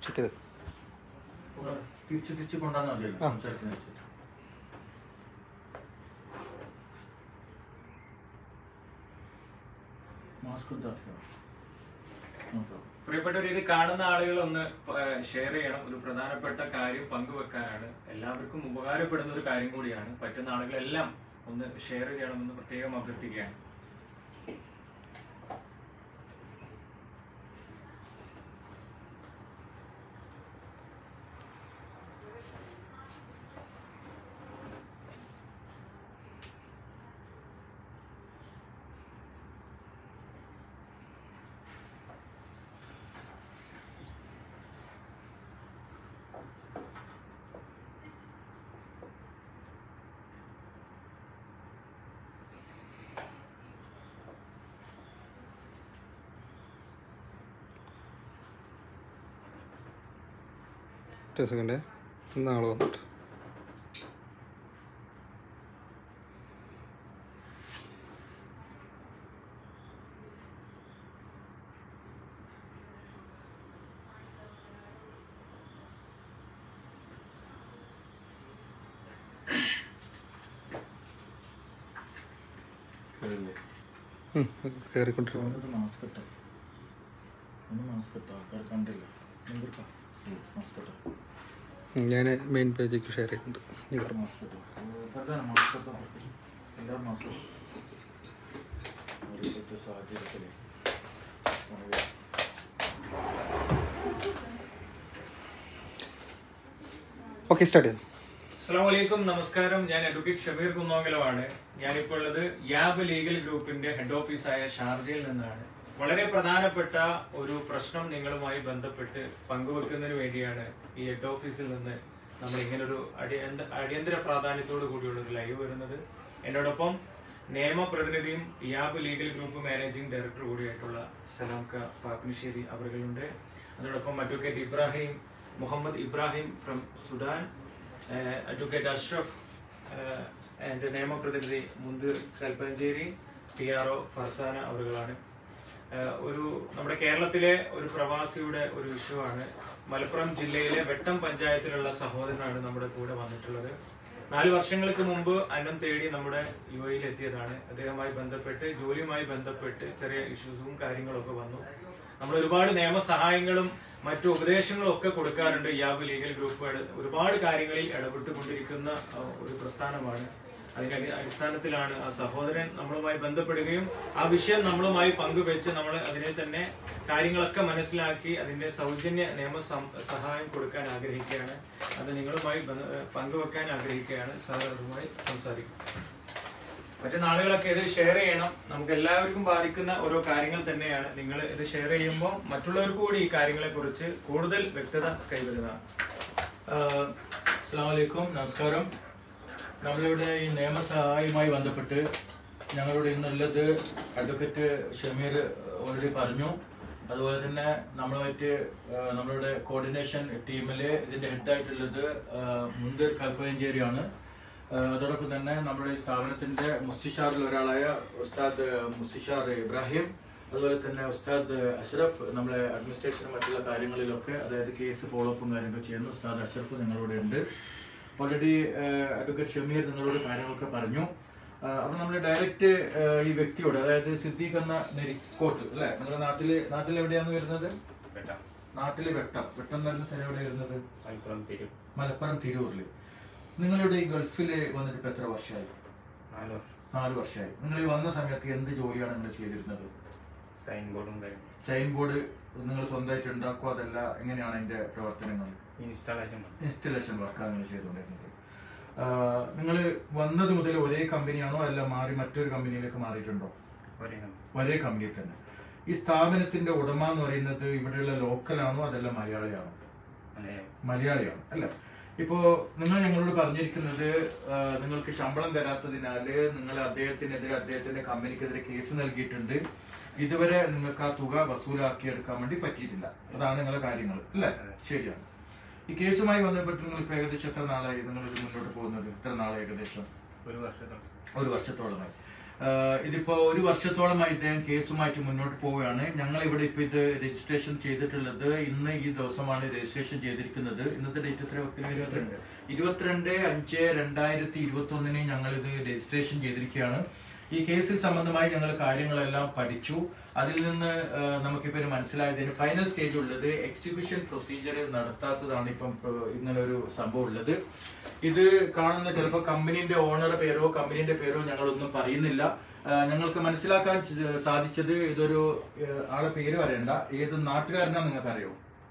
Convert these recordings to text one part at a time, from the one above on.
Check ചെയ്ത് തിരിച്ച് തിരിച്ച് കൊണ്ടുവന്നാൽ മതിയല്ലോ ആ. സംസാരത്തിന് വെച്ചിട്ട് മാസ്ക് എന്താ നോക്കാം പ്രിയപ്പെട്ടവർ ഇത് കാണുന്ന ആളുകൾ ഒന്ന് ഷെയർ ചെയ്യണം ഒരു പ്രധാനപ്പെട്ട കാര്യം പങ്കുവെക്കാനാണ് എല്ലാവർക്കും ഉപകാരപ്പെടുന്ന ഒരു കാര്യം കൂടിയാണ് പറ്റുന്ന ആളുകളെല്ലാം ഒന്ന് ഷെയർ ചെയ്യണമെന്ന് പ്രത്യേകം അഭ്യർത്ഥിക്കുകയാണ് ഒറ്റ സെക്കൻഡ് നാളെ വന്നിട്ട് കേറില്ലേ ഉം, കയറിക്കൊണ്ടിരിക്കുന്നു ഒരു മാസ്ക് ഇട്ടോ ഒന്ന് മാസ്ക് ഇട്ടോ ആൾക്കാർ കണ്ടില്ല എന്തിട്ടാ മാസ്ക് ഇട്ടോ ഉം, ഞാൻ മെയിൻ പേജിലേക്ക് ഷെയർ ചെയ്യുന്നുണ്ട് നീ കയറും മാസ്ക് ഇട്ടോ പ്രധാന മാസ്ക് ഇട്ടോ എല്ലാവരും മാസ്ക് ഇട്ടോ. ഒരു ഇപ്പോഴത്തെ സാഹചര്യത്തിൽ വളരെ ഓക്കെ സ്റ്റാർട്ട് ചെയ്തു അസ്സാം വലൈക്കും നമസ്കാരം ഞാൻ അഡ്വക്കേറ്റ് ഷബീർ കുന്നോങ്കലമാണ് ഞാനിപ്പോൾ ഉള്ളത് യാബ് ലീഗൽ ഗ്രൂപ്പിന്റെ ഹെഡ് ഓഫീസായ ഷാർജയിൽ നിന്നാണ് വളരെ പ്രധാനപ്പെട്ട ഒരു പ്രശ്നം നിങ്ങളുമായി ബന്ധപ്പെട്ട് പങ്കുവെക്കുന്നതിന് വേണ്ടിയാണ് ഈ ഹെഡ് ഓഫീസിൽ നിന്ന് നമ്മൾ ഇങ്ങനൊരു അടിയന്ത അടിയന്തര പ്രാധാന്യത്തോടു കൂടിയുള്ള ഒരു ലൈവ് വരുന്നത് എന്നോടൊപ്പം നിയമപ്രതിനിധിയും Yab legal group managing director കൂടിയായിട്ടുള്ള സലാം ക പാപ്പിനിശ്ശേരി അവர்களுണ്ട് അതോടൊപ്പം advocate Ibrahim Muhammad Ibrahim from Sudan advocate Ashraf and നിയമപ്രതിനിധി Munthir Kalpanchery P R O Farsana അവരുകളാണ് ഏഹ് ഒരു നമ്മുടെ കേരളത്തിലെ ഒരു പ്രവാസിയുടെ ഒരു ഇഷ്യൂ ആണ് മലപ്പുറം ജില്ലയിലെ വെട്ടം പഞ്ചായത്തിലുള്ള സഹോദരനാണ് നമ്മുടെ കൂടെ വന്നിട്ടുള്ളത് നാല് വർഷങ്ങൾക്ക് മുമ്പ് അന്നം തേടി നമ്മുടെ യു എയിൽ എത്തിയതാണ് അദ്ദേഹവുമായി ബന്ധപ്പെട്ട് ജോലിയുമായി ബന്ധപ്പെട്ട് ചെറിയ ഇഷ്യൂസും കാര്യങ്ങളൊക്കെ വന്നു നമ്മൾ ഒരുപാട് നിയമസഹായങ്ങളും മറ്റു ഉപദേശങ്ങളും ഒക്കെ കൊടുക്കാറുണ്ട് യാബ് ലീഗൽ ഗ്രൂപ്പ് ഇട- ഒരുപാട് കാര്യങ്ങളിൽ ഇടപെട്ടുകൊണ്ടിരിക്കുന്ന അഹ്, ഒരു പ്രസ്ഥാനമാണ് അതിന്റെ അടി- അടിസ്ഥാനത്തിലാണ് ആ സഹോദരൻ നമ്മളുമായി ബന്ധപ്പെടുകയും ആ വിഷയം നമ്മളുമായി പങ്കുവെച്ച് നമ്മൾ അതിനെ തന്നെ കാര്യങ്ങളൊക്കെ മനസ്സിലാക്കി അതിന്റെ സൗജന്യ നിയമ സം- സഹായം കൊടുക്കാൻ ആഗ്രഹിക്കുകയാണ് അത് നിങ്ങളുമായി ബന്ധ- ഏഹ് പങ്കുവെക്കാൻ ആഗ്രഹിക്കുകയാണ് സാർ അതുമായി സംസാരിക്കും പറ്റുന്ന ആളുകളൊക്കെ ഇത് ഷെയർ ചെയ്യണം നമുക്ക് എല്ലാവർക്കും ബാധിക്കുന്ന ഓരോ കാര്യങ്ങൾ തന്നെയാണ് നിങ്ങൾ ഇത് ഷെയർ ചെയ്യുമ്പോൾ മറ്റുള്ളവർക്ക് കൂടി ഈ കാര്യങ്ങളെ കുറിച്ച് കൂടുതൽ വ്യക്തത കൈവരുന്നതാണ് അസ്സാമലൈക്കും നമസ്കാരം നമ്മളിവിടെ ഈ നിയമസഹായവുമായി ബന്ധപ്പെട്ട് ഞങ്ങളുടെ ഇന്നുള്ളത് അഡ്വക്കേറ്റ് ഷമീർ ഓൾറെഡി പറഞ്ഞു അതുപോലെ തന്നെ നമ്മളുമായിട്ട് ആ, നമ്മളുടെ കോർഡിനേഷൻ ടീമില് ഇതിന്റെ ഹെഡായിട്ടുള്ളത് മുന്തർ കൽപ്പയഞ്ചേരിയാണ് ആ, അതോടൊപ്പം തന്നെ നമ്മുടെ ഈ സ്ഥാപനത്തിന്റെ മുസ്തിഷാറിൽ ഒരാളായ ഉസ്താദ് മുസ്തിഷാർ ഇബ്രാഹിം അതുപോലെ തന്നെ ഉസ്താദ് അഷ്റഫ് നമ്മളെ അഡ്മിനിസ്ട്രേഷനും മറ്റുള്ള കാര്യങ്ങളിലൊക്കെ അതായത് കേസ് ഫോളോ അപ്പും കാര്യങ്ങളൊക്കെ ചെയ്യുന്ന ഉസ്താദ് അഷ്റഫ് നിങ്ങളോട് ഉണ്ട് ഓൾറെഡി അഡ്വക്കേറ്റ് ഷമീർ നിങ്ങളോട് കാര്യങ്ങളൊക്കെ പറഞ്ഞു ആ, അപ്പൊ നമ്മൾ ഡയറക്റ്റ് ഈ വ്യക്തിയോട് അതായത് സിദ്ദീഖ് എന്ന നെരിക്കോട്ട് അല്ലെ നിങ്ങളുടെ നാട്ടില് നാട്ടിൽ എവിടെയാണ് വരുന്നത് നാട്ടില് വെട്ടം വെട്ടം എന്ന് പറഞ്ഞ സ്ഥലം എവിടെയാണ് വരുന്നത് മലപ്പുറം തിരു മലപ്പുറം തിരൂരില് നിങ്ങളുടെ ഈ ഗൾഫില് വന്നിട്ട് ഇപ്പൊ എത്ര വർഷമായി നാല് വർഷം നാല് വർഷമായി നിങ്ങൾ ഈ വന്ന സമയത്ത് എന്ത് ജോലിയാണ് നിങ്ങൾ ചെയ്തിരുന്നത് സൈൻ ബോർഡും കാര്യം സൈൻ ബോർഡ് നിങ്ങൾ സ്വന്തമായിട്ട് ഉണ്ടാക്കുക അതല്ല എങ്ങനെയാണ് അതിന്റെ പ്രവർത്തനങ്ങൾ ഇൻസ്റ്റാളേഷൻ ഇൻസ്റ്റലേഷൻ വർക്കാണ് നിങ്ങൾ ചെയ്തുകൊണ്ടിരുന്നത് നിങ്ങൾ വന്നത് മുതൽ ഒരേ കമ്പനിയാണോ അല്ല മാറി മറ്റൊരു കമ്പനിയിലേക്ക് മാറിയിട്ടുണ്ടോ ഒരേ ഒരേ കമ്പനിയിൽ തന്നെ ഈ സ്ഥാപനത്തിന്റെ ഉടമ എന്ന് പറയുന്നത് ഇവിടെയുള്ള ലോക്കലാണോ അതല്ല മലയാളിയാണോ മലയാളിയാണ് അല്ല ഇപ്പോ നിങ്ങൾ ഞങ്ങളോട് പറഞ്ഞിരിക്കുന്നത് ആ, നിങ്ങൾക്ക് ശമ്പളം തരാത്തതിനാല് നിങ്ങൾ അദ്ദേഹത്തിനെതിരെ അദ്ദേഹത്തിന്റെ കമ്പനിക്കെതിരെ കേസ് നൽകിയിട്ടുണ്ട് ഇതുവരെ നിങ്ങൾക്ക് ആ തുക വസൂലാക്കിയെടുക്കാൻ വേണ്ടി പറ്റിയിട്ടില്ല അതാണ് നിങ്ങളുടെ കാര്യങ്ങൾ അല്ലേ ശരിയാണ് ഈ കേസുമായി ബന്ധപ്പെട്ട് നിങ്ങൾ ഇപ്പൊ ഏകദേശം എത്ര നാളായി നിങ്ങൾ ഇത് മുന്നോട്ട് പോകുന്നത് എത്ര നാളായി ഏകദേശം ഒരു വർഷത്തോളം ഒരു വർഷത്തോളമായി ആഹ് ഇതിപ്പോ ഒരു വർഷത്തോളമായി ഇദ്ദേഹം കേസുമായിട്ട് മുന്നോട്ട് പോവുകയാണ് ഞങ്ങൾ ഇവിടെ ഇപ്പൊ ഇത് രജിസ്ട്രേഷൻ ചെയ്തിട്ടുള്ളത് ഇന്ന് ഈ ദിവസമാണ് രജിസ്ട്രേഷൻ ചെയ്തിരിക്കുന്നത് ഇന്നത്തെ ഡേറ്റ് എത്ര വക്കീലെ? ഇരുപത്തിരണ്ട് ഇരുപത്തിരണ്ട് അഞ്ച് രണ്ടായിരത്തി ഇരുപത്തി ഒന്നിന് ഞങ്ങൾ ഇത് രജിസ്ട്രേഷൻ ചെയ്തിരിക്കുകയാണ് ഈ കേസിൽ സംബന്ധമായി ഞങ്ങൾ കാര്യങ്ങളെല്ലാം പഠിച്ചു അതിൽ നിന്ന് ആഹ് നമുക്കിപ്പോ ഒരു മനസ്സിലായതിന് ഫൈനൽ സ്റ്റേജ് ഉള്ളത് എക്സിക്യൂഷൻ പ്രൊസീജിയർ നടത്താത്തതാണ് ഇപ്പം ആഹ് ഇങ്ങനെ ഒരു സംഭവം ഉള്ളത് ഇത് കാണുന്ന ചിലപ്പോൾ കമ്പനീന്റെ ഓണർ പേരോ കമ്പനീന്റെ പേരോ ഞങ്ങളൊന്നും പറയുന്നില്ല ആഹ് ഞങ്ങൾക്ക് മനസ്സിലാക്കാൻ ച- സാധിച്ചത് ഇതൊരു ആഹ് ആളെ പേര് പറയണ്ട ഏത് നാട്ടുകാരനാ നിങ്ങൾക്ക് അറിയോ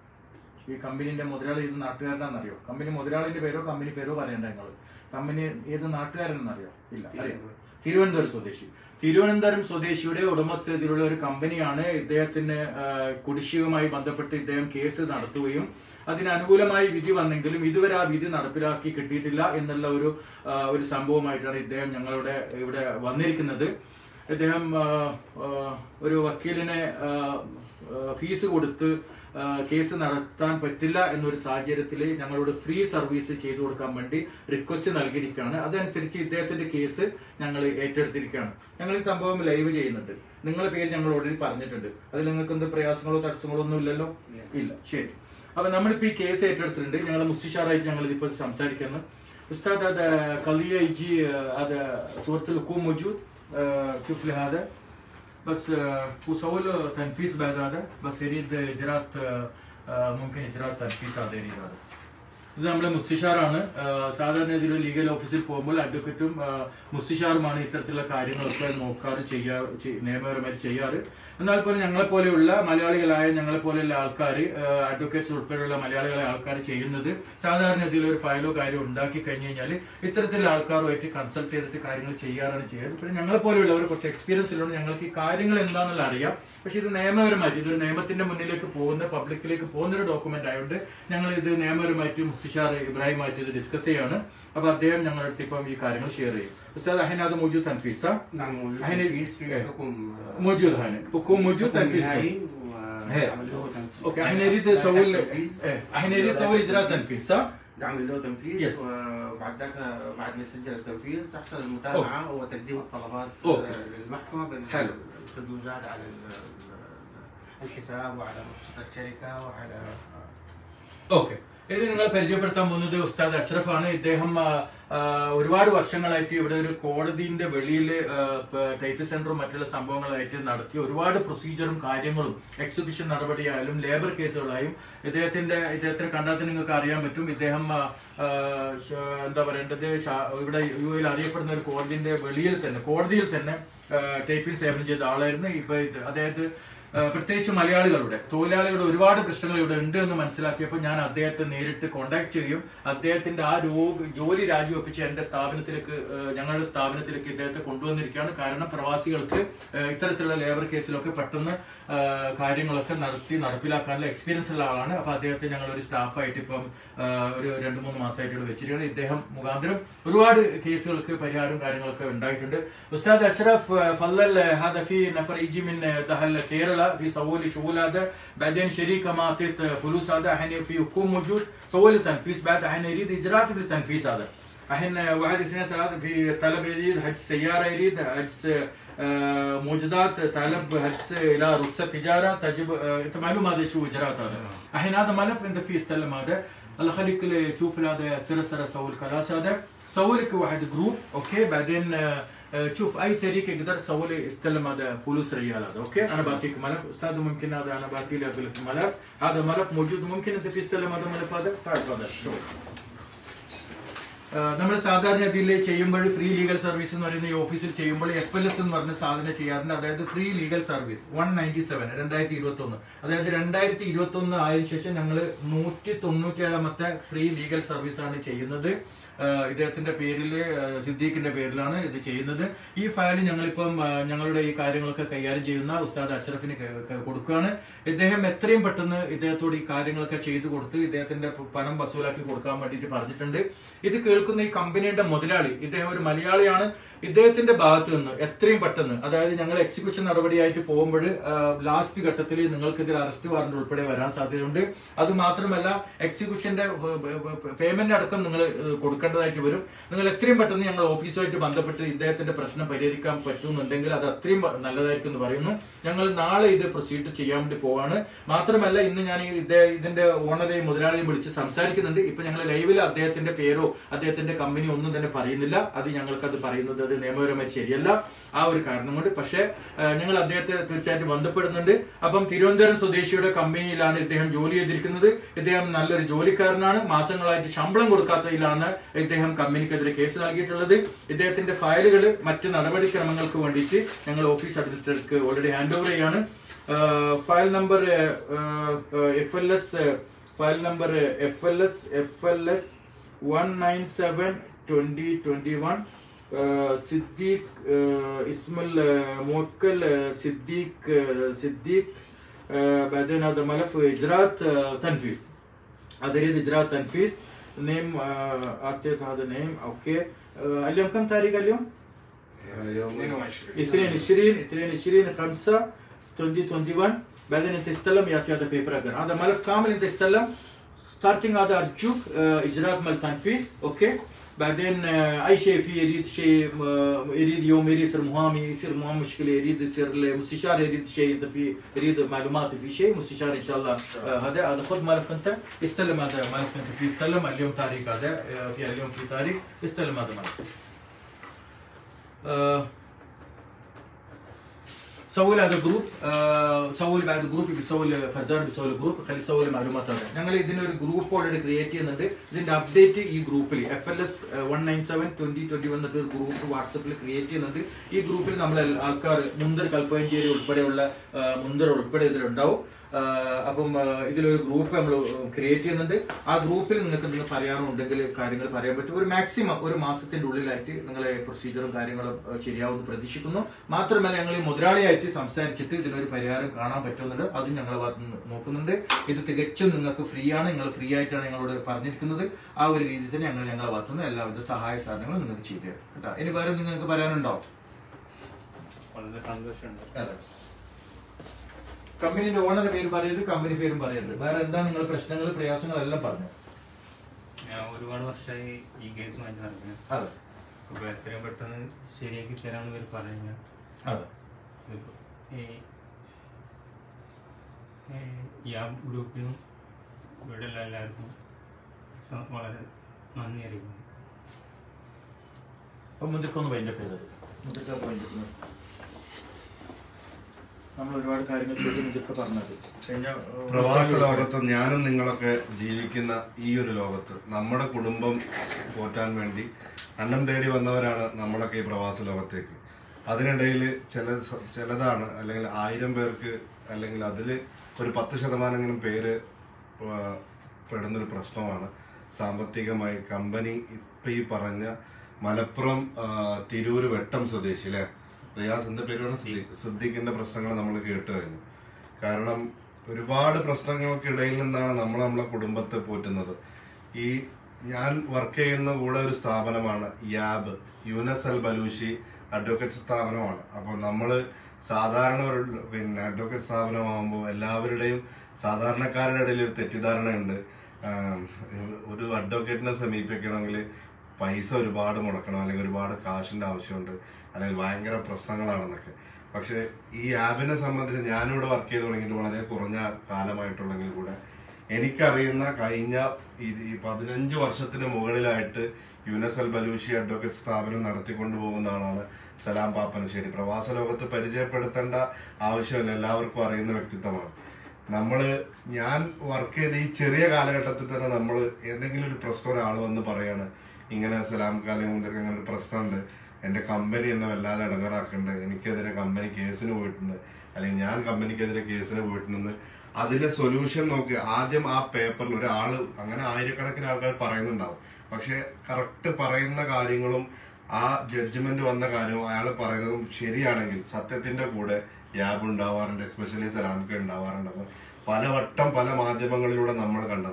ഈ കമ്പനീന്റെ മുതലാളി ഏത് നാട്ടുകാരനാണെന്നറിയോ കമ്പനി മുതലാളിന്റെ പേരോ കമ്പനി പേരോ പറയണ്ട നിങ്ങൾ കമ്പനി ഏത് നാട്ടുകാരനെന്നറിയോ ഇല്ല അറിയാം തിരുവനന്തപുരം സ്വദേശി തിരുവനന്തപുരം സ്വദേശിയുടെ ഉടമസ്ഥതയിലുള്ള ഒരു കമ്പനിയാണ് ഇദ്ദേഹത്തിന് ആ, കുടിശ്ശികയുമായി ബന്ധപ്പെട്ട് ഇദ്ദേഹം കേസ് നടത്തുകയും അതിന് അനുകൂലമായി വിധി വന്നെങ്കിലും ഇതുവരെ ആ വിധി നടപ്പിലാക്കി കിട്ടിയിട്ടില്ല എന്നുള്ള ഒരു ആ, ഒരു സംഭവമായിട്ടാണ് ഇദ്ദേഹം ഞങ്ങളുടെ ഇവിടെ വന്നിരിക്കുന്നത് ഇദ്ദേഹം ആ, ആ, ഒരു വക്കീലിനെ ആ, ആ, ഫീസ് കൊടുത്ത് ആ, കേസ് നടത്താൻ പറ്റില്ല എന്നൊരു സാഹചര്യത്തിൽ ഞങ്ങളോട് ഫ്രീ സർവീസ് ചെയ്തു കൊടുക്കാൻ വേണ്ടി റിക്വസ്റ്റ് നൽകിയിരിക്കുകയാണ് അതനുസരിച്ച് ഇദ്ദേഹത്തിന്റെ കേസ് ഞങ്ങൾ ഏറ്റെടുത്തിരിക്കുകയാണ് ഞങ്ങൾ ഈ സംഭവം ലൈവ് ചെയ്യുന്നുണ്ട് നിങ്ങളുടെ പേര് ഞങ്ങൾ ഓൾറെഡി പറഞ്ഞിട്ടുണ്ട് അതിൽ നിങ്ങൾക്ക് എന്ത് പ്രയാസങ്ങളോ തടസ്സങ്ങളോ ഒന്നും ഇല്ലല്ലോ ഇല്ല ശരി അപ്പൊ നമ്മളിപ്പോ ഈ കേസ് ഏറ്റെടുത്തിട്ടുണ്ട് ഞങ്ങൾ മുസ്തിഷാറായിട്ട് ഞങ്ങൾ ഇതിപ്പോ സംസാരിക്കുന്നു ഉസ്താദ് هذا قضية يجي هذا صورة الحكوم موجود آه، شوف لي هذا بس آه، وسوي له تنفيذ بعد هذا بس يريد اجراءات آه، آه، ممكن اجراءات تنفيذ هذا يريد هذا ഇത് നമ്മളെ മുസ്തിഷാറാണ് ആഹ് സാധാരണ ഇതിൽ ലീഗൽ ഓഫീസിൽ പോകുമ്പോൾ അഡ്വക്കേറ്റും ആഹ് മുസ്തിഷാറുമാണ് ഇത്തരത്തിലുള്ള കാര്യങ്ങളൊക്കെ നോക്കാറ് ചെയ്യാറ് ചെയ്- നിയമപരമായിട്ട് ചെയ്യാറ് എന്നാൽ പോലും ഞങ്ങളെ പോലെയുള്ള മലയാളികളായ ഞങ്ങളെ പോലെയുള്ള ആൾക്കാർ അഡ്വക്കേറ്റ്സ് ഉൾപ്പെടെയുള്ള മലയാളികളായ ആൾക്കാർ ചെയ്യുന്നത് സാധാരണ ഇതിൽ ഒരു ഫയലോ കാര്യമോ ഉണ്ടാക്കി കഴിഞ്ഞു കഴിഞ്ഞാൽ ഇത്തരത്തിലുള്ള ആൾക്കാരുമായിട്ട് കൺസൾട്ട് ചെയ്തിട്ട് കാര്യങ്ങൾ ചെയ്യാറാണ് ചെയ്യുന്നത് പിന്നെ ഞങ്ങളെ പോലെയുള്ളവർ കുറച്ച് എക്സ്പീരിയൻസ് ഉള്ളതുകൊണ്ട് ഞങ്ങൾക്ക് ഈ കാര്യങ്ങൾ എന്താണെന്നുള്ള അറിയാം പക്ഷെ ഇത് നിയമപരമായിട്ട് ഇതൊരു നിയമത്തിന്റെ മുന്നിലേക്ക് പോകുന്ന പബ്ലിക്കിലേക്ക് പോകുന്ന ഒരു ഡോക്യുമെന്റ് ആയതുകൊണ്ട് ഞങ്ങൾ ഇത് നിയമപരമായിട്ട് മുസ്തിഷാർ ഇബ്രാഹിമായിട്ട് ഇത് ഡിസ്കസ് ചെയ്യാണ് അപ്പൊ അദ്ദേഹം ഞങ്ങളുടെ അടുത്ത് ഇപ്പം ഈ കാര്യങ്ങൾ ഷെയർ ചെയ്യും ഉസ്താദ് അഹൻ അത് موجود تنفيذ صح؟ نعم موجود الحين تنفيذ في إيه. حكم موجود هنا حكم موجود حكم تنفيذ نهائي إيه. وعمل له تنفيذ اوكي الحين نريد نسوي ال- تنفيذ. إيه. الحين نريد نسوي اجراء تنفيذ صح؟ نعمل له تنفيذ Yes. وبعد ذاك بعد ما يسجل التنفيذ تحصل المتابعه وتقديم الطلبات أوكي. آه، للمحكمه حلو. بالحجوزات على ال- ال- الحساب وعلى مبسوط الشركه وعلى ഓക്കെ ഇത് നിങ്ങളെ പരിചയപ്പെടുത്താൻ പോകുന്നത് ഉസ്താദ് അഷ്റഫ് ആണ് ഇദ്ദേഹം ആ, ആ, ഒരുപാട് വർഷങ്ങളായിട്ട് ഇവിടെ ഒരു കോടതിന്റെ വെളിയിൽ ടൈപ്പ് സെന്ററും മറ്റുള്ള സംഭവങ്ങളായിട്ട് നടത്തി ഒരുപാട് പ്രൊസീജിയറും കാര്യങ്ങളും എക്സിക്യൂഷൻ നടപടിയായാലും ലേബർ കേസുകളായും ഇദ്ദേഹത്തിന്റെ ഇദ്ദേഹത്തിന് കണ്ടാൽ തന്നെ നിങ്ങൾക്ക് അറിയാൻ പറ്റും ഇദ്ദേഹം ആ, ആ, ശ- എന്താ പറയേണ്ടത് ഷാ- ഇവിടെ യു എയിൽ അറിയപ്പെടുന്ന ഒരു കോടതിന്റെ വെളിയിൽ തന്നെ കോടതിയിൽ തന്നെ ടൈപ്പിംഗ് സേവനം ചെയ്ത ആളായിരുന്നു ഇപ്പൊ ഇത് അതായത് ഏഹ് പ്രത്യേകിച്ച് മലയാളികളുടെ തൊഴിലാളികളുടെ ഒരുപാട് പ്രശ്നങ്ങൾ ഇവിടെ ഉണ്ട് എന്ന് മനസ്സിലാക്കിയപ്പോൾ ഞാൻ അദ്ദേഹത്തെ നേരിട്ട് കോണ്ടാക്ട് ചെയ്യും അദ്ദേഹത്തിന്റെ ആ രോഗ ജോലി രാജിവെപ്പിച്ച് എന്റെ സ്ഥാപനത്തിലേക്ക് ഏഹ് ഞങ്ങളുടെ സ്ഥാപനത്തിലേക്ക് ഇദ്ദേഹത്തെ കൊണ്ടുവന്നിരിക്കുകയാണ് കാരണം പ്രവാസികൾക്ക് ഏഹ് ഇത്തരത്തിലുള്ള ലേബർ കേസിലൊക്കെ പെട്ടെന്ന് ഏഹ് കാര്യങ്ങളൊക്കെ നടത്തി നടപ്പിലാക്കാനുള്ള എക്സ്പീരിയൻസ് ഉള്ള ആളാണ് അപ്പൊ അദ്ദേഹത്തെ ഞങ്ങൾ ഒരു സ്റ്റാഫായിട്ട് ഇപ്പം ഏഹ് ഒരു രണ്ട് മൂന്ന് മാസമായിട്ട് ഇവിടെ വെച്ചിരിക്കുകയാണ് ഇദ്ദേഹം മുഖാന്തരം ഒരുപാട് കേസുകൾക്ക് പരിഹാരവും കാര്യങ്ങളൊക്കെ ഉണ്ടായിട്ടുണ്ട് ഉസ്താദ് അഷ്റഫ് آه، فضل آه، هذا في نفر يجي من آه، دهل كيرلا في سووا لي شغل هذا بعدين شريكه ما اعطيت آه، فلوس هذا الحين في حكوم موجود سووا لي تنفيذ بعد الحين يريد اجراءات بالتنفيذ هذا الحين آه، واحد اثنين ثلاثه في طلب يريد حجز سياره يريد حجز آه، موجودات طلب حجز الى رخصه تجاره تجب آه، انت معلوم هذا شو اجراءات هذا الحين هذا ملف انت فيه استلم هذا الله يخليك اللي تشوف هذا سر سر سوي الكلاس هذا سوي لك واحد جروب اوكي بعدين آه، آه، تشوف اي طريقه يقدر تسوي لي استلم هذا فلوس ريال هذا اوكي انا بعطيك ملف استاذ ممكن هذا انا بعطي لك الملف هذا ملف موجود ممكن انت في استلم هذا الملف هذا تعال تفضل شوف നമ്മൾ സാധാരണ ഇതിൽ ചെയ്യുമ്പോൾ ഫ്രീ ലീഗൽ സർവീസ് എന്ന് പറയുന്ന ഈ ഓഫീസിൽ ചെയ്യുമ്പോൾ എഫ് എൽ എസ് എന്ന് പറഞ്ഞ സാധനം ചെയ്യാറുണ്ട് അതായത് free legal service one ninety seven രണ്ടായിരത്തി ഇരുപത്തി ഒന്ന് അതായത് രണ്ടായിരത്തി ഇരുപത്തി ഒന്ന് ആയതിനു ശേഷം ഞങ്ങൾ നൂറ്റി തൊണ്ണൂറ്റി ഏഴാമത്തെ ഫ്രീ ലീഗൽ സർവീസ് ആണ് ചെയ്യുന്നത് ആഹ് ഇദ്ദേഹത്തിന്റെ പേരിൽ ആഹ് സിദ്ദീഖിന്റെ പേരിലാണ് ഇത് ചെയ്യുന്നത് ഈ ഫയൽ ഞങ്ങളിപ്പം ആഹ് ഞങ്ങളുടെ ഈ കാര്യങ്ങളൊക്കെ കൈകാര്യം ചെയ്യുന്ന ഉസ്താദ് അഷ്റഫിന് ക- ക- കൊടുക്കുകയാണ് ഇദ്ദേഹം എത്രയും പെട്ടെന്ന് ഇദ്ദേഹത്തോട് ഈ കാര്യങ്ങളൊക്കെ ചെയ്തു കൊടുത്ത് ഇദ്ദേഹത്തിന്റെ പണം വസൂലാക്കി കൊടുക്കാൻ വേണ്ടിയിട്ട് പറഞ്ഞിട്ടുണ്ട് ഇത് കേൾക്കുന്ന ഈ കമ്പനിയുടെ മുതലാളി ഇദ്ദേഹം ഒരു മലയാളിയാണ് ഇദ്ദേഹത്തിന്റെ ഭാഗത്ത് നിന്ന് എത്രയും പെട്ടെന്ന് അതായത് ഞങ്ങൾ എക്സിക്യൂഷൻ നടപടിയായിട്ട് പോകുമ്പോൾ ലാസ്റ്റ് ഘട്ടത്തിൽ നിങ്ങൾക്കെതിരെ അറസ്റ്റ് വാറന്റ് ഉൾപ്പെടെ വരാൻ സാധ്യതയുണ്ട് അത് മാത്രമല്ല എക്സിക്യൂഷന്റെ പേയ്മെന്റ് അടക്കം നിങ്ങൾ കൊടുക്കേണ്ട കൊടുക്കേണ്ടതായിട്ട് വരും നിങ്ങൾ എത്രയും പെട്ടെന്ന് ഞങ്ങൾ ഓഫീസുമായിട്ട് ബന്ധപ്പെട്ട് ഇദ്ദേഹത്തിന്റെ പ്രശ്നം പരിഹരിക്കാൻ പറ്റുന്നുണ്ടെങ്കിൽ അത് അത്രയും ബ- നല്ലതായിരിക്കും എന്ന് പറയുന്നു ഞങ്ങൾ നാളെ ഇത് പ്രൊസീഡ് ചെയ്യാൻ വേണ്ടി പോവാണ് മാത്രമല്ല ഇന്ന് ഞാൻ ഈ ഇദ്ദേ- ഇതിന്റെ ഓണറെയും മുതലാളിയെയും വിളിച്ച് സംസാരിക്കുന്നുണ്ട് ഇപ്പൊ ഞങ്ങൾ ലൈവിൽ അദ്ദേഹത്തിന്റെ പേരോ അദ്ദേഹത്തിന്റെ കമ്പനി ഒന്നും തന്നെ പറയുന്നില്ല അത് ഞങ്ങൾക്ക് അത് പറയുന്നത് അത് നിയമപരമായി ശരിയല്ല ആ ഒരു കാരണം കൊണ്ട് പക്ഷേ ആ, ഞങ്ങൾ അദ്ദേഹത്തെ തീർച്ചയായിട്ടും ബന്ധപ്പെടുന്നുണ്ട് അപ്പം തിരുവനന്തപുരം സ്വദേശിയുടെ കമ്പനിയിലാണ് ഇദ്ദേഹം ജോലി ചെയ്തിരിക്കുന്നത് ഇദ്ദേഹം നല്ലൊരു ജോലിക്കാരനാണ് മാസങ്ങളായിട്ട് ശമ്പളം കൊടുക്കാത്തതിലാണ് ഇദ്ദേഹം കമ്പനിക്കെതിരെ കേസ് നൽകിയിട്ടുള്ളത് ഇദ്ദേഹത്തിന്റെ ഫയലുകൾ മറ്റ് നടപടിക്രമങ്ങൾക്ക് വേണ്ടിയിട്ട് ഞങ്ങൾ ഓഫീസ് അഡ്മിനിസ്ട്രേറ്റർക്ക് ഓൾറെഡി ഹാൻഡ് ഓവർ ചെയ്യാണ് file number F L S file number F L S F L S one nine seven twenty twenty one Siddique Ismail موكل صديق صديق بعدين هذا ملف اجراءات تنفيذ هذا يريد اجراء تنفيذ نيم اعطيت هذا نيم اوكي اليوم كم تاريخ اليوم؟ 22 22 22 5 2021 بعدين انت استلم يعطي هذا بيبر اجر هذا ملف كامل انت استلم ستارتنج هذا ارجوك آه، اجراءات مال تنفيذ اوكي بعدين آه، اي شيء فيه يريد شيء آه، يريد يوم يريد يصير مهامي يصير مهام مشكله يريد يصير مستشار يريد شيء انت في يريد معلومات في شيء مستشار ان شاء الله آه، هذا هذا خذ ملف انت استلم هذا ملف انت فيه استلم اليوم تاريخ هذا آه، في اليوم في تاريخ استلم هذا ملف آه، سوي له هذا جروب آه سوي له بعد جروب بيسوي له فرزان بيسوي له جروب خلي يسوي له معلومات هذا ഞങ്ങൾ ഇതിനൊരു ഗ്രൂപ്പ് ഓൾറെഡി ക്രിയേറ്റ് ചെയ്യുന്നുണ്ട് ഇതിന്റെ അപ്ഡേറ്റ് ഈ ഗ്രൂപ്പിൽ F L S one nine seven twenty twenty one എന്നൊരു group വാട്സപ്പിൽ create ചെയ്യുന്നുണ്ട് ഈ ഗ്രൂപ്പിൽ നമ്മൾ ആൾക്കാർ മുന്തർ കൽപ്പഞ്ചേരി ഉൾപ്പെടെയുള്ള ആ, മുന്തർ ഉൾപ്പെടെ ഇതിലുണ്ടാവും ആ, അപ്പം ആ, ഇതിലൊരു ഗ്രൂപ്പ് നമ്മൾ ക്രിയേറ്റ് ചെയ്യുന്നുണ്ട് ആ ഗ്രൂപ്പിൽ നിങ്ങൾക്ക് നിങ്ങൾ പറയാനുണ്ടെങ്കിൽ കാര്യങ്ങൾ പറയാൻ പറ്റും ഒരു മാക്സിമം ഒരു മാസത്തിന്റെ ഉള്ളിലായിട്ട് നിങ്ങളെ പ്രൊസീജിയറും കാര്യങ്ങളും ആ, ശരിയാവുമെന്ന് പ്രതീക്ഷിക്കുന്നു മാത്രമല്ല ഞങ്ങൾ ഈ മുതലാളിയായിട്ട് സംസാരിച്ചിട്ട് ഇതിനൊരു പരിഹാരം കാണാൻ പറ്റുന്നുണ്ട് അതും ഞങ്ങൾ നോക്കുന്നുണ്ട് ഇത് തികച്ചും നിങ്ങൾക്ക് ഫ്രീ ആണ് നിങ്ങൾ ഫ്രീ ആയിട്ടാണ് ഞങ്ങളോട് പറഞ്ഞിരിക്കുന്നത് ആ ഒരു രീതിയിൽ തന്നെ ഞങ്ങൾ ഞങ്ങളെ ഭാഗത്തുനിന്ന് എല്ലാവിധ സഹായ സാധനങ്ങളും നിങ്ങൾക്ക് ചെയ്തു തരും കേട്ടോ ഇനി വേറെ നിങ്ങൾക്ക് പറയാനുണ്ടോ വളരെ സന്തോഷമുണ്ട് അതെ കമ്പനിന്റെ ഓണറുടെ പേര് പറയരുത് കമ്പനി പേരും പറയരുത് വേറെ എന്താ നിങ്ങളുടെ പ്രശ്നങ്ങൾ പ്രയാസങ്ങളെല്ലാം പറഞ്ഞു ഞാൻ ഒരുപാട് വർഷമായി ഈ കേസുമായിട്ട് നടക്കുന്നത് അതെ അപ്പൊ എത്രയും പെട്ടെന്ന് ശരിയാക്കി തരാമെന്ന് ഇവർ പറഞ്ഞു അതെ ഇതിപ്പോ ഈ ഈ ഈ ആ ഗ്രൂപ്പിനും ഇവിടെയുള്ള എല്ലാവർക്കും സ- വളരെ നന്ദി അറിയിക്കുന്നു അപ്പൊ മുന്തിരിക്കൊന്ന് വൈൻഡപ്പ് ചെയ്തത് മുന്തിരിക്കൊക്കെ വൈൻഡപ്പ് നമ്മൾ ഒരുപാട് കാര്യങ്ങൾ ചെയ്ത് മുന്തിരിക്ക പറഞ്ഞത് കഴിഞ്ഞ ഏഹ്, പ്രവാസ ലോകത്ത് ഞാനും നിങ്ങളൊക്കെ ജീവിക്കുന്ന ഈ ഒരു ലോകത്ത് നമ്മുടെ കുടുംബം പോറ്റാൻ വേണ്ടി അന്നം തേടി വന്നവരാണ് നമ്മളൊക്കെ ഈ പ്രവാസ ലോകത്തേക്ക് അതിനിടയിൽ ചില സ- ചിലതാണ് അല്ലെങ്കിൽ ആയിരം പേർക്ക് അല്ലെങ്കിൽ അതിൽ ഒരു പത്ത് ശതമാനെങ്കിലും പേര് ആ, പെടുന്നൊരു പ്രശ്നമാണ് സാമ്പത്തികമായി കമ്പനി ഇപ്പൊ ഈ പറഞ്ഞ മലപ്പുറം ആ, തിരൂര് വെട്ടം സ്വദേശി അല്ലേ റിയാസ് എന്റെ പേര് പറഞ്ഞ സിദ്ദീഖ് സിദ്ദീഖിന്റെ പ്രശ്നങ്ങൾ നമ്മൾ കേട്ട് കഴിഞ്ഞു കാരണം ഒരുപാട് പ്രശ്നങ്ങൾക്കിടയിൽ നിന്നാണ് നമ്മൾ നമ്മളെ കുടുംബത്തെ പോറ്റുന്നത് ഈ ഞാൻ വർക്ക് ചെയ്യുന്ന കൂടെ ഒരു സ്ഥാപനമാണ് Yab Yunus Al Balushi advocate സ്ഥാപനമാണ് അപ്പോൾ നമ്മൾ സാധാരണ ഒരു പിന്നെ അഡ്വക്കേറ്റ് സ്ഥാപനമാകുമ്പോൾ എല്ലാവരുടെയും സാധാരണക്കാരുടെ ഇടയിൽ ഒരു തെറ്റിദ്ധാരണയുണ്ട് ആം, ഒരു അഡ്വക്കേറ്റിനെ സമീപിക്കണമെങ്കിൽ പൈസ ഒരുപാട് മുടക്കണം അല്ലെങ്കിൽ ഒരുപാട് കാശിന്റെ ആവശ്യമുണ്ട് അല്ലെങ്കിൽ ഭയങ്കര പ്രശ്നങ്ങളാണെന്നൊക്കെ പക്ഷെ ഈ ആപ്പിനെ സംബന്ധിച്ച് ഞാനിവിടെ വർക്ക് ചെയ്ത് തുടങ്ങിയിട്ട് വളരെ കുറഞ്ഞ കാലമായിട്ടുള്ളെങ്കിൽ കൂടെ എനിക്കറിയുന്ന കഴിഞ്ഞ ഈ- ഈ പതിനഞ്ച് വർഷത്തിന് മുകളിലായിട്ട് യുനസ് അൽ ബലൂഷി അഡ്വക്കേറ്റ് സ്ഥാപനം നടത്തിക്കൊണ്ടു പോകുന്ന ആളാണ് സലാം പാപ്പനശ്ശേരി പ്രവാസ ലോകത്ത് പരിചയപ്പെടുത്തേണ്ട ആവശ്യമില്ല എല്ലാവർക്കും അറിയുന്ന വ്യക്തിത്വമാണ് നമ്മള് ഞാൻ വർക്ക് ചെയ്ത ഈ ചെറിയ കാലഘട്ടത്തിൽ തന്നെ നമ്മൾ എന്തെങ്കിലും ഒരു പ്രശ്നം ഒരാൾ വന്ന് പറയാണ് ഇങ്ങനെ സലാം കാലം മുതൽ ഇങ്ങനെ ഒരു പ്രശ്നമുണ്ട് എന്റെ കമ്പനി എന്നെ വല്ലാതെ ഇടങ്ങാറാക്കുന്നുണ്ട് എനിക്കെതിരെ കമ്പനി കേസിന് പോയിട്ടുണ്ട് അല്ലെങ്കിൽ ഞാൻ കമ്പനിക്കെതിരെ കേസിന് പോയിട്ടുണ്ടെന്ന് അതിന്റെ സൊല്യൂഷൻ നോക്കി ആദ്യം ആ പേപ്പറിൽ ഒരാള് അങ്ങനെ ആയിരക്കണക്കിന് ആൾക്കാർ പറയുന്നുണ്ടാവും പക്ഷെ കറക്റ്റ് പറയുന്ന കാര്യങ്ങളും ആ ജഡ്ജ്മെന്റ് വന്ന കാര്യവും അയാൾ പറയുന്നതും ശരിയാണെങ്കിൽ സത്യത്തിന്റെ കൂടെ യാബ് ഉണ്ടാവാറുണ്ട് എസ്പെഷ്യലി സലാമിക്ക ഉണ്ടാവാറുണ്ടെന്ന് പലവട്ടം പല മാധ്യമങ്ങളിലൂടെ നമ്മൾ കണ്ടതാണ്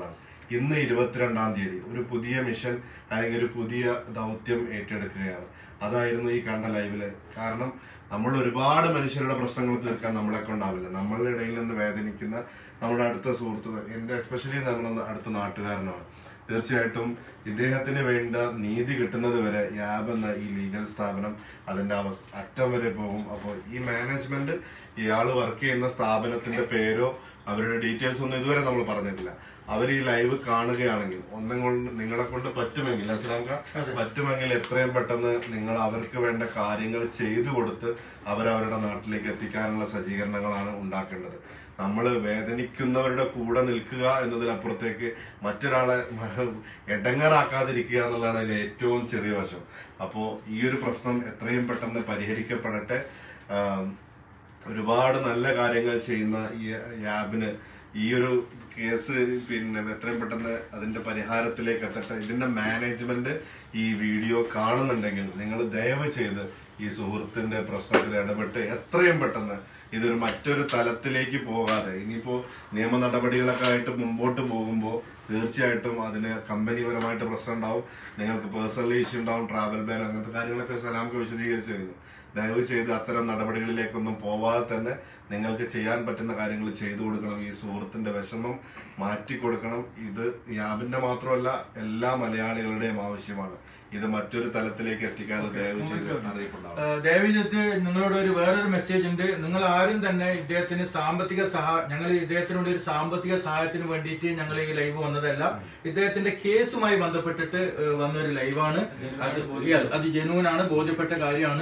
ഇന്ന് ഇരുപത്തിരണ്ടാം തീയതി ഒരു പുതിയ മിഷൻ അല്ലെങ്കിൽ ഒരു പുതിയ ദൗത്യം ഏറ്റെടുക്കുകയാണ് അതായിരുന്നു ഈ കണ്ട ലൈവില് കാരണം നമ്മൾ ഒരുപാട് മനുഷ്യരുടെ പ്രശ്നങ്ങൾ തീർക്കാൻ നമ്മളെ കൊണ്ടാവില്ല നമ്മളുടെ ഇടയിൽ നിന്ന് വേദനിക്കുന്ന നമ്മുടെ അടുത്ത സുഹൃത്ത് എന്റെ എസ്പെഷ്യലി നമ്മുടെ അടുത്ത നാട്ടുകാരനാണ് തീർച്ചയായിട്ടും ഇദ്ദേഹത്തിന് വേണ്ട നീതി കിട്ടുന്നത് വരെ യാബ് എന്ന ഈ ലീഗൽ സ്ഥാപനം അതിന്റെ അവസ്ഥ അറ്റം വരെ പോകും അപ്പോൾ ഈ മാനേജ്മെന്റ് ഇയാൾ വർക്ക് ചെയ്യുന്ന സ്ഥാപനത്തിന്റെ പേരോ അവരുടെ ഡീറ്റെയിൽസ് ഒന്നും ഇതുവരെ നമ്മൾ പറഞ്ഞിട്ടില്ല അവർ ഈ ലൈവ് കാണുകയാണെങ്കിൽ ഒന്നും കൊണ്ട് നിങ്ങളെ കൊണ്ട് പറ്റുമെങ്കിൽ അസ്ലാംക പറ്റുമെങ്കിൽ എത്രയും പെട്ടെന്ന് നിങ്ങൾ അവർക്ക് വേണ്ട കാര്യങ്ങൾ ചെയ്തു കൊടുത്ത് അവരവരുടെ നാട്ടിലേക്ക് എത്തിക്കാനുള്ള സജ്ജീകരണങ്ങളാണ് ഉണ്ടാക്കേണ്ടത് നമ്മൾ വേദനിക്കുന്നവരുടെ കൂടെ നിൽക്കുക എന്നതിനപ്പുറത്തേക്ക് മറ്റൊരാളെ എടങ്ങറാക്കാതിരിക്കുക എന്നുള്ളതാണ് അതിന്റെ ഏറ്റവും ചെറിയ വശം അപ്പോൾ ഈ ഒരു പ്രശ്നം എത്രയും പെട്ടെന്ന് പരിഹരിക്കപ്പെടട്ടെ ആം, ഒരുപാട് നല്ല കാര്യങ്ങൾ ചെയ്യുന്ന ഈ യാബിന് ഈ ഒരു കേസ് പിന്നെ എത്രയും പെട്ടെന്ന് അതിന്റെ പരിഹാരത്തിലേക്ക് എത്തട്ടെ ഇതിന്റെ മാനേജ്മെന്റ് ഈ വീഡിയോ കാണുന്നുണ്ടെങ്കിൽ നിങ്ങൾ ദയവ് ചെയ്ത് ഈ സുഹൃത്തിന്റെ പ്രശ്നത്തിൽ ഇടപെട്ട് എത്രയും പെട്ടെന്ന് ഇതൊരു മറ്റൊരു തലത്തിലേക്ക് പോകാതെ ഇനിയിപ്പോ നിയമ നടപടികളൊക്കെ ആയിട്ട് മുമ്പോട്ട് പോകുമ്പോൾ തീർച്ചയായിട്ടും അതിന് കമ്പനിപരമായിട്ട് പ്രശ്നം ഉണ്ടാവും നിങ്ങൾക്ക് പേഴ്സണലി ഇഷ്യൂ ഉണ്ടാവും ട്രാവൽ ബാൻ അങ്ങനത്തെ കാര്യങ്ങളൊക്കെ സലാമൊക്കെ വിശദീകരിച്ചു കഴിഞ്ഞു ദയവ് ചെയ്ത് അത്തരം നടപടികളിലേക്കൊന്നും പോവാതെ തന്നെ നിങ്ങൾക്ക് ചെയ്യാൻ പറ്റുന്ന കാര്യങ്ങൾ ചെയ്തു കൊടുക്കണം ഈ സുഹൃത്തിന്റെ വിഷമം മാറ്റി കൊടുക്കണം ഇത് യാബിന്റെ മാത്രമല്ല എല്ലാ മലയാളികളുടെയും ആവശ്യമാണ് ഇത് മറ്റൊരു തലത്തിലേക്ക് എത്തിക്കാതെ ദയവ് ചെയ്ത് അറിയിപ്പുണ്ടാവും ദയവിജത്ത് നിങ്ങളോട് ഒരു വേറൊരു മെസ്സേജ് ഉണ്ട് നിങ്ങൾ ആരും തന്നെ ഇദ്ദേഹത്തിന് സാമ്പത്തിക സഹായ ഞങ്ങൾ ഇദ്ദേഹത്തിനോട് ഒരു സാമ്പത്തിക സഹായത്തിന് വേണ്ടിയിട്ട് ഞങ്ങൾ ഈ ലൈവ് വന്നതല്ല ഇദ്ദേഹത്തിന്റെ കേസുമായി ബന്ധപ്പെട്ടിട്ട് ഏഹ്, വന്നൊരു ലൈവാണ് അത് yeah, അത് ജനുവിനാണ് ബോധ്യപ്പെട്ട കാര്യമാണ്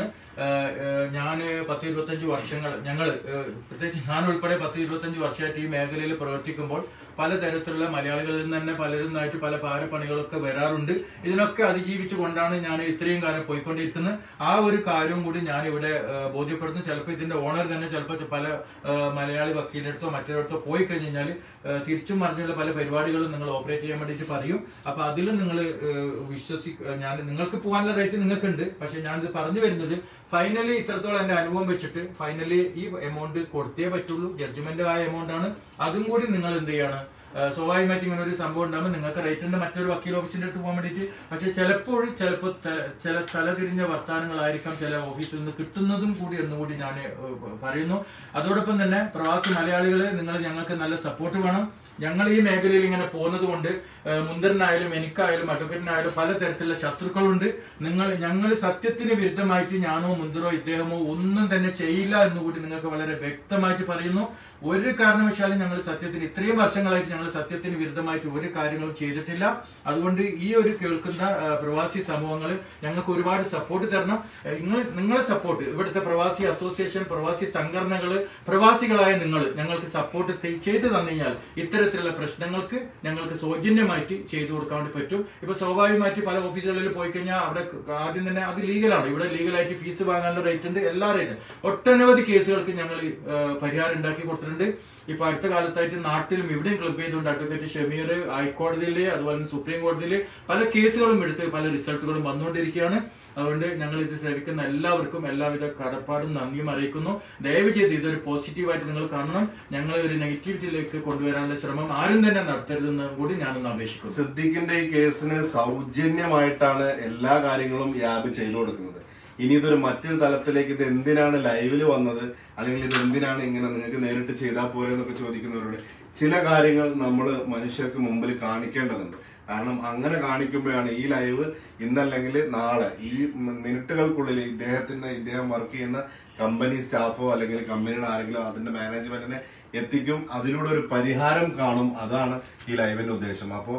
ഞാൻ പത്ത് ഇരുപത്തഞ്ച് വർഷങ്ങൾ ഞങ്ങൾ പ്രത്യേകിച്ച് ഞാൻ ഉൾപ്പെടെ പത്ത് ഇരുപത്തഞ്ച് വർഷമായിട്ട് ഈ മേഖലയിൽ പ്രവർത്തിക്കുമ്പോൾ പലതരത്തിലുള്ള മലയാളികളിൽ നിന്ന് തന്നെ പലരും നിന്നായിട്ട് പല പാരപ്പണികളൊക്കെ വരാറുണ്ട് ഇതിനൊക്കെ അതിജീവിച്ചുകൊണ്ടാണ് ഞാൻ ഇത്രയും കാലം പോയിക്കൊണ്ടിരിക്കുന്നത് ആ ഒരു കാര്യവും കൂടി ഞാൻ ഇവിടെ ഏഹ്, ബോധ്യപ്പെടുന്നു ചിലപ്പോൾ ഇതിന്റെ ഓണർ തന്നെ ചിലപ്പോൾ പല ഏഹ്, മലയാളി വക്കീലിനടുത്തോ മറ്റൊരിടത്തോ പോയി കഴിഞ്ഞ് കഴിഞ്ഞാൽ തിരിച്ചും മറിഞ്ഞുള്ള പല പരിപാടികളും നിങ്ങൾ ഓപ്പറേറ്റ് ചെയ്യാൻ വേണ്ടിയിട്ട് പറയും അപ്പൊ അതിലും നിങ്ങൾ വിശ്വസി ഞാൻ നിങ്ങൾക്ക് പോകാനുള്ള റൈറ്റ് നിങ്ങൾക്കുണ്ട് പക്ഷെ ഞാനിത് പറഞ്ഞു വരുന്നത് ഫൈനലി ഇത്രത്തോളം എന്റെ അനുഭവം വെച്ചിട്ട് ഫൈനലി ഈ എമൗണ്ട് കൊടുത്തേ പറ്റുള്ളൂ ജഡ്ജ്മെന്റ് ആയ എമൗണ്ട് ആണ് അതും കൂടി നിങ്ങൾ എന്ത് ചെയ്യാണ് ഏഹ് സ്വാഭാവികമായിട്ട് ഇങ്ങനെ ഒരു സംഭവം ഉണ്ടാകുമ്പോൾ നിങ്ങൾക്ക് റേറ്റ് ഉണ്ട് മറ്റൊരു വക്കീൽ ഓഫീസിന്റെ അടുത്ത് പോകാൻ വേണ്ടിയിട്ട് പക്ഷെ ചിലപ്പോൾ ചിലപ്പോൾ ചില തലതിരിഞ്ഞ വർത്താനങ്ങളായിരിക്കാം ചില ഓഫീസിൽ നിന്ന് കിട്ടുന്നതും കൂടി എന്നുകൂടി ഞാൻ ഏഹ്, പറയുന്നു അതോടൊപ്പം തന്നെ പ്രവാസി മലയാളികൾ നിങ്ങൾ ഞങ്ങൾക്ക് നല്ല സപ്പോർട്ട് വേണം ഞങ്ങൾ ഈ മേഖലയിൽ ഇങ്ങനെ പോകുന്നത് കൊണ്ട് ഏഹ്, മുന്തരനായാലും എനിക്കായാലും അഡ്വക്കേറ്റിനായാലും പലതരത്തിലുള്ള ശത്രുക്കളുണ്ട് നിങ്ങൾ ഞങ്ങൾ സത്യത്തിന് വിരുദ്ധമായിട്ട് ഞാനോ മുന്തറോ ഇദ്ദേഹമോ ഒന്നും തന്നെ ചെയ്യില്ല എന്നുകൂടി നിങ്ങൾക്ക് വളരെ വ്യക്തമായിട്ട് പറയുന്നു ഒരു കാരണവശാലും ഞങ്ങൾ സത്യത്തിന് ഇത്രയും വർഷങ്ങളായിട്ട് ഞങ്ങൾ സത്യത്തിന് വിരുദ്ധമായിട്ട് ഒരു കാര്യങ്ങളും ചെയ്തിട്ടില്ല അതുകൊണ്ട് ഈ ഒരു കേൾക്കുന്ന ആ, പ്രവാസി സമൂഹങ്ങൾ ഞങ്ങൾക്ക് ഒരുപാട് സപ്പോർട്ട് തരണം ഏ, നിങ്ങൾ നിങ്ങളെ സപ്പോർട്ട് ഇവിടുത്തെ പ്രവാസി അസോസിയേഷൻ പ്രവാസി സംഘടനകൾ പ്രവാസികളായ നിങ്ങൾ ഞങ്ങൾക്ക് സപ്പോർട്ട് ചെയ്തു തന്നു കഴിഞ്ഞാൽ ഇത്തരത്തിലുള്ള പ്രശ്നങ്ങൾക്ക് ഞങ്ങൾക്ക് സൗജന്യമായിട്ട് ചെയ്തു കൊടുക്കാൻ വേണ്ടി പറ്റും ഇപ്പൊ സ്വാഭാവികമായിട്ട് പല ഓഫീസുകളിൽ പോയി കഴിഞ്ഞാൽ അവിടെ ആദ്യം തന്നെ അത് ലീഗലാണ് ഇവിടെ ലീഗലായിട്ട് ഫീസ് വാങ്ങാനുള്ള റേറ്റ് ഉണ്ട് എല്ലാ റേറ്റും ഒട്ടനവധി കേസുകൾക്ക് ഞങ്ങൾ പരിഹാരം ഉണ്ടാക്കി കൊടുത്തിട്ടുണ്ട് ഇപ്പൊ അടുത്ത കാലത്തായിട്ട് നാട്ടിലും ഇവിടെയും ക്ലബ് ചെയ്തുകൊണ്ട് അഡ്വക്കേറ്റ് ഷമീർ ഹൈക്കോടതിയില് അതുപോലെ തന്നെ സുപ്രീം കോടതിയില് പല കേസുകളും എടുത്ത് പല റിസൾട്ടുകളും വന്നുകൊണ്ടിരിക്കുകയാണ് അതുകൊണ്ട് ഞങ്ങൾ ഇത് സേവിക്കുന്ന എല്ലാവർക്കും എല്ലാവിധ കടപ്പാടും നന്ദിയും അറിയിക്കുന്നു ദയവ് ചെയ്ത് ഇതൊരു പോസിറ്റീവായിട്ട് നിങ്ങൾ കാണണം ഞങ്ങളെ ഒരു നെഗറ്റിവിറ്റിയിലേക്ക് കൊണ്ടുവരാനുള്ള ശ്രമം ആരും തന്നെ നടത്തരുതെന്ന് കൂടി ഞാനൊന്ന് അപേക്ഷിക്കുന്നു സിദ്ദീഖിന്റെ ഈ കേസിന് സൗജന്യമായിട്ടാണ് എല്ലാ കാര്യങ്ങളും യാബ് ചെയ്തു കൊടുക്കുന്നത് ഇനി ഇതൊരു മറ്റൊരു തലത്തിലേക്ക് ഇത് എന്തിനാണ് ലൈവില് വന്നത് അല്ലെങ്കിൽ ഇത് എന്തിനാണ് ഇങ്ങനെ നിങ്ങൾക്ക് നേരിട്ട് ചെയ്താൽ പോരെ എന്നൊക്കെ ചോദിക്കുന്നവരോട് ചില കാര്യങ്ങൾ നമ്മൾ മനുഷ്യർക്ക് മുമ്പിൽ കാണിക്കേണ്ടതുണ്ട് കാരണം അങ്ങനെ കാണിക്കുമ്പോഴാണ് ഈ ലൈവ് ഇന്നല്ലെങ്കിൽ നാളെ ഈ മിനിറ്റുകൾക്കുള്ളിൽ ഇദ്ദേഹത്തിന്റെ ഇദ്ദേഹം വർക്ക് ചെയ്യുന്ന കമ്പനി സ്റ്റാഫോ അല്ലെങ്കിൽ കമ്പനിയുടെ ആരെങ്കിലും അതിന്റെ മാനേജ്മെന്റിനെ എത്തിക്കും അതിലൂടെ ഒരു പരിഹാരം കാണും അതാണ് ഈ ലൈവിന്റെ ഉദ്ദേശം അപ്പോ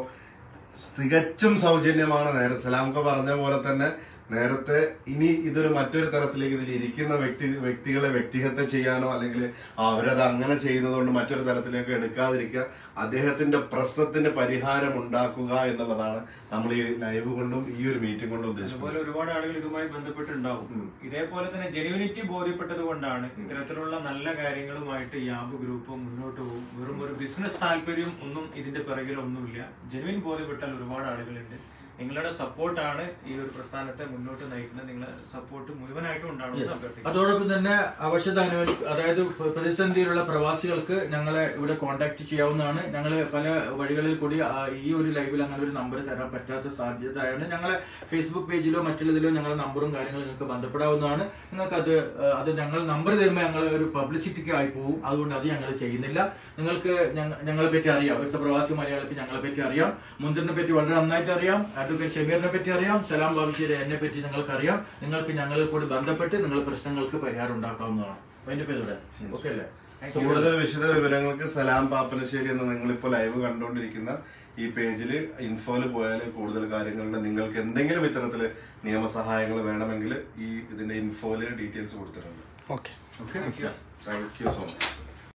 തികച്ചും സൗജന്യമാണ് നേരെ സലാംക പറഞ്ഞ പോലെ തന്നെ നേരത്തെ ഇനി ഇതൊരു മറ്റൊരു തരത്തിലേക്ക് ഇതിൽ ഇരിക്കുന്ന വ്യക്തി വ്യക്തികളെ വ്യക്തിഹത്യ ചെയ്യാനോ അല്ലെങ്കിൽ അവരത് അങ്ങനെ ചെയ്യുന്നതുകൊണ്ട് മറ്റൊരു തലത്തിലേക്ക് എടുക്കാതിരിക്കുക അദ്ദേഹത്തിന്റെ പ്രശ്നത്തിന് പരിഹാരം ഉണ്ടാക്കുക എന്നുള്ളതാണ് നമ്മൾ ഈ ലൈവ് കൊണ്ടും ഈ ഒരു മീറ്റിംഗ് കൊണ്ടും ഉദ്ദേശിക്കുന്നത് അതുപോലെ ഒരുപാട് ആളുകൾ ഇതുമായി ബന്ധപ്പെട്ടുണ്ടാവും ഉം. ഇതേപോലെ തന്നെ ജെനുവിനിറ്റി ബോധ്യപ്പെട്ടത് കൊണ്ടാണ് ഇത്തരത്തിലുള്ള നല്ല കാര്യങ്ങളുമായിട്ട് യാബ് ഗ്രൂപ്പ് മുന്നോട്ട് പോകും വെറും ഒരു ബിസിനസ് താല്പര്യം ഒന്നും ഇതിന്റെ പിറകിൽ ഒന്നുമില്ല ജെനുവിൻ ബോധ്യപ്പെട്ടാൽ ഒരുപാട് ആളുകളുണ്ട് നിങ്ങളുടെ സപ്പോർട്ടാണ് ഈ ഒരു പ്രസ്ഥാനത്തെ മുന്നോട്ട് നയിക്കുന്നത് നിങ്ങളുടെ സപ്പോർട്ട് മുഴുവനായിട്ടും ഉണ്ടാവണമെന്ന് അഭ്യർത്ഥിക്കുന്നു അതോടൊപ്പം തന്നെ അവശത അനുവദി അതായത് പ്ര- പ്രതിസന്ധിയിലുള്ള പ്രവാസികൾക്ക് ഞങ്ങളെ ഇവിടെ കോൺടാക്ട് ചെയ്യാവുന്നതാണ് ഞങ്ങൾ പല വഴികളിൽ കൂടി ആ, ഈ ഒരു ലൈവിൽ അങ്ങനെ ഒരു നമ്പർ തരാൻ പറ്റാത്ത സാധ്യതയാണ് ഞങ്ങളെ ഫേസ്ബുക്ക് പേജിലോ മറ്റുള്ളതിലോ ഞങ്ങളുടെ നമ്പറും കാര്യങ്ങളും നിങ്ങൾക്ക് ബന്ധപ്പെടാവുന്നതാണ് നിങ്ങൾക്ക് അത് ആ, അത് ഞങ്ങൾ നമ്പർ തരുമ്പോൾ ഞങ്ങൾ ഒരു പബ്ലിസിറ്റിക്ക് ആയി പോകും അതുകൊണ്ട് അത് ഞങ്ങൾ ചെയ്യുന്നില്ല നിങ്ങൾക്ക് ഞങ്ങ- ഞങ്ങളെ പറ്റി അറിയാം ഇവിടുത്തെ പ്രവാസി മലയാളിക്ക് ഞങ്ങളെ പറ്റി അറിയാം മുന്തിരിനെ പറ്റി വളരെ നന്നായിട്ട് അറിയാം അഡ്വക്കേറ്റ് ഷമീറിനെ പറ്റി അറിയാം സലാം ബാബുശ്ശേരി എന്നെ പറ്റി നിങ്ങൾക്ക് അറിയാം നിങ്ങൾക്ക് ഞങ്ങളെ കൂടി ബന്ധപ്പെട്ട് നിങ്ങളുടെ പ്രശ്നങ്ങൾക്ക് പരിഹാരം ഉണ്ടാക്കാവുന്നതാണ് അതിന്റെ പേരുടെ ഓക്കെ അല്ലേ കൂടുതൽ വിശദ വിവരങ്ങൾക്ക് സലാം പാപ്പനശ്ശേരി എന്ന നിങ്ങളിപ്പോൾ ലൈവ് കണ്ടുകൊണ്ടിരിക്കുന്ന ഈ പേജിൽ ഇൻഫോയിൽ പോയാൽ കൂടുതൽ കാര്യങ്ങളുടെ നിങ്ങൾക്ക് എന്തെങ്കിലും ഇത്തരത്തില് നിയമസഹായങ്ങൾ വേണമെങ്കിൽ ഈ ഇതിന്റെ ഇൻഫോയിൽ ഡീറ്റെയിൽസ് കൊടുത്തിട്ടുണ്ട് okay okay thank you so much